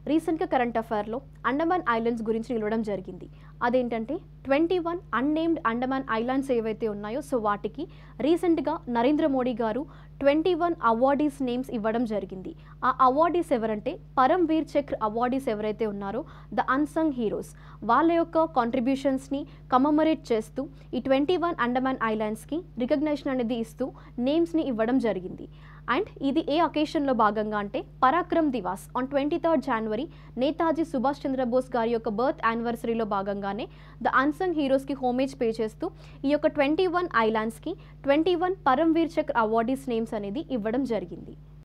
రీసెంట్గా current అఫైర్లో Andaman islands గురించి నిలవడం జరిగింది అదేంటంటే twenty one unnamed Andaman islands ఏవైతే ఉన్నాయో సో వాటికి రీసెంట్గా నరేంద్ర మోడీ గారు ట్వంటీ వన్ అవార్డీస్ నేమ్స్ ఇవ్వడం జరిగింది ఆ అవార్డీస్ ఎవరంటే పరమ్వీర్ చక్ర అవార్డీస్ ఎవరైతే ఉన్నారో ద అన్సంగ్ హీరోస్ వాళ్ళ యొక్క కాంట్రిబ్యూషన్స్ని కమమరేట్ చేస్తూ ఈ ట్వంటీ వన్ అండమాన్ ఐలాండ్స్కి రికగ్నేషన్ అనేది ఇస్తూ నేమ్స్ని ఇవ్వడం జరిగింది అండ్ ఇది ఏ అకేషన్లో భాగంగా అంటే Parakram Diwas on twenty third జనవరి నేతాజీ సుభాష్ చంద్రబోస్ గారి యొక్క బర్త్ యానివర్సరీలో భాగంగానే ద అన్సంగ్ హీరోస్కి హోమేజ్ పే చేస్తూ ఈ యొక్క twenty one ఐలాండ్స్కి twenty one Param Bir చక్ర అవార్డీస్ నేమ్స్ అనేది ఇవ్వడం జరిగింది